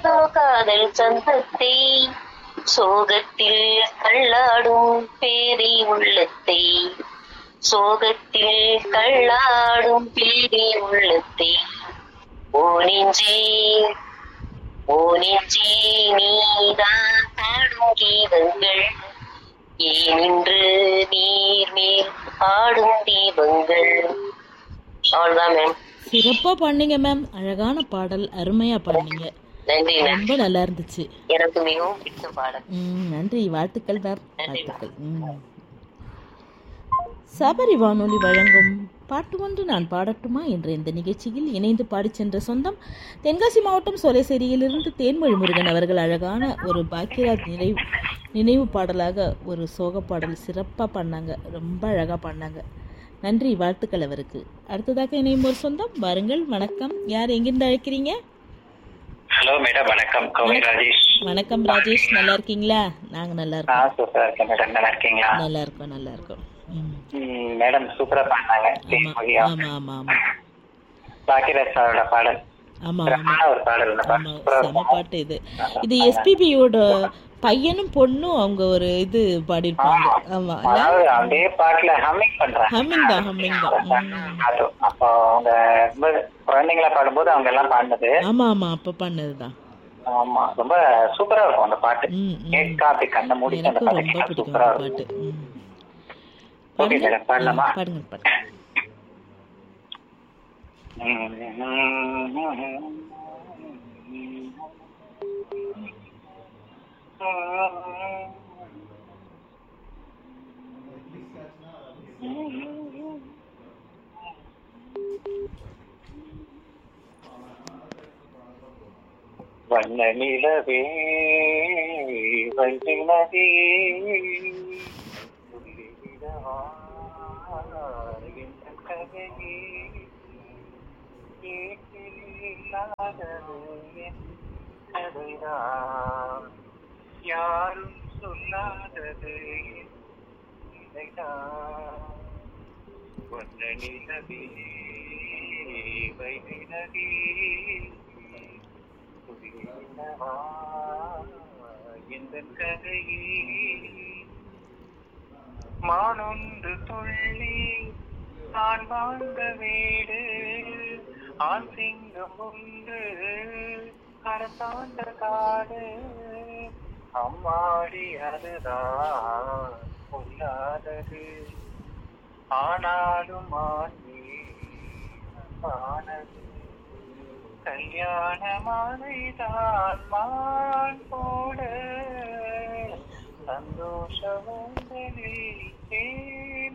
ஏதோ காதல் சந்தத்தை சோகத்தில் தள்ளாடும் பேரை உள்ளத்தை சோகத்தில் தள்ளாடும் பேரை உள்ளத்தை ஓ நெஞ்சே ஓ நெஞ்சே நீதான் பாடும் கீதங்கள் ஏனின்று நீர் மேல் ஆடும் தீபங்கள் அவ்வளவுதான் மேம் சிறப்பா பண்ணீங்க மேம் அழகான பாடல் அருமையா பண்ணீங்க நன்றி மேம் ரொம்ப நல்லா இருந்துச்சு எனக்கு மிகவும் பிடித்த பாடல் ம் நன்றி வாழ்த்துக்கள் மேம் வாழ்த்துக்கள் ம் சபரி வானொலி வழங்கும் பாட்டு ஒன்று நான் பாடட்டுமா என்ற இந்த நிகழ்ச்சியில் இணைந்து பாடிச் சென்ற சொந்தம் தென்காசி மாவட்டம் சோலைசேரியிலிருந்து தேன்மொழி முருகன் அவர்கள் அழகான ஒரு பாக்கியராஜ் நினைவு நினைவு பாடலாக ஒரு சோக பாடல் சிறப்பாக பண்ணாங்க ரொம்ப அழகாக பண்ணாங்க நன்றி வாழ்த்துக்கள் அவருக்கு அடுத்ததாக இணையும் ஒரு சொந்தம் வாருங்கள் வணக்கம் யார் எங்கிருந்து அழைக்கிறீங்க ஹலோ மேடம் வணக்கம் கோவை ராஜேஷ் வணக்கம் ராஜேஷ் நல்லா இருக்கீங்களா நாங்கள் நல்லா இருக்கோம் நான் சூப்பரா இருக்கேன் மேடம் நல்லா இருக்கீங்களா நல்லா இருக்கோம் நல்லா இருக்கோம் ம் ம், மேடம் சூப்பரா பண்ணாங்க ஆமா தேன்மொழியா ஆமா ஆமா ஆமா பாக்கியராஜ் சாரோட பாடல் ஆமா ஆமா சிறப்பான ஒரு பாடல் இந்த பாடல் ஆமா சூப்பரா செம இருக்கும் பாட்டு இது இது எஸ்பிபியோட பையனும் பொண்ணும் அவங்க ஒரு இது பாடியிருப்பாங்க ஆமா இல்ல அதாவது அதே பாட்டுல ஹம்மிங் பண்றாங்க ஹம்மிங் தான் ஹம்மிங் தான் ம். அது அப்போ அவங்க ரொம்ப குழந்தைங்களா பாடும்போது அவங்க எல்லாம் பாடினது ஆமா ஆமா அப்ப பண்ணதுதான் ஆமா ரொம்ப சூப்பரா இருக்கும் அந்த பாட்டு ம் ம் கேட்கா அப்படி கண்ணை மூடிட்டு அந்த எனக்கும் பாட்டு ரொம்ப கேட்டா பிடிக்கும் சூப்பரா அந்த இருக்கும் பாட்டு ம் ஓகே பாடுங்க மேடம் பாடலாமா ஆ, பாடுங்க பாடுங்க வண்ண நிலவே வஞ்சி நதி சொல்லிவிடவா இந்த கதையே கேட்டில் இல்லாதது என் கதைதான் யாரும் சொல்லாதது என் நிலைதான் வண்ண நிலவே வைகை நதி புரியலவா இந்த கதையே மானொன்று துள்ளி நான் வாழ்ந்த வீடு ஆண் சிங்கம் உண்டு அரசாண்ட காடு அம்மாடி அதுதான் பொல்லாதது ஆனாலும் ஆண்டி ஆனது கல்யாண மாலைதான் மான் போட சந்தோஷமும்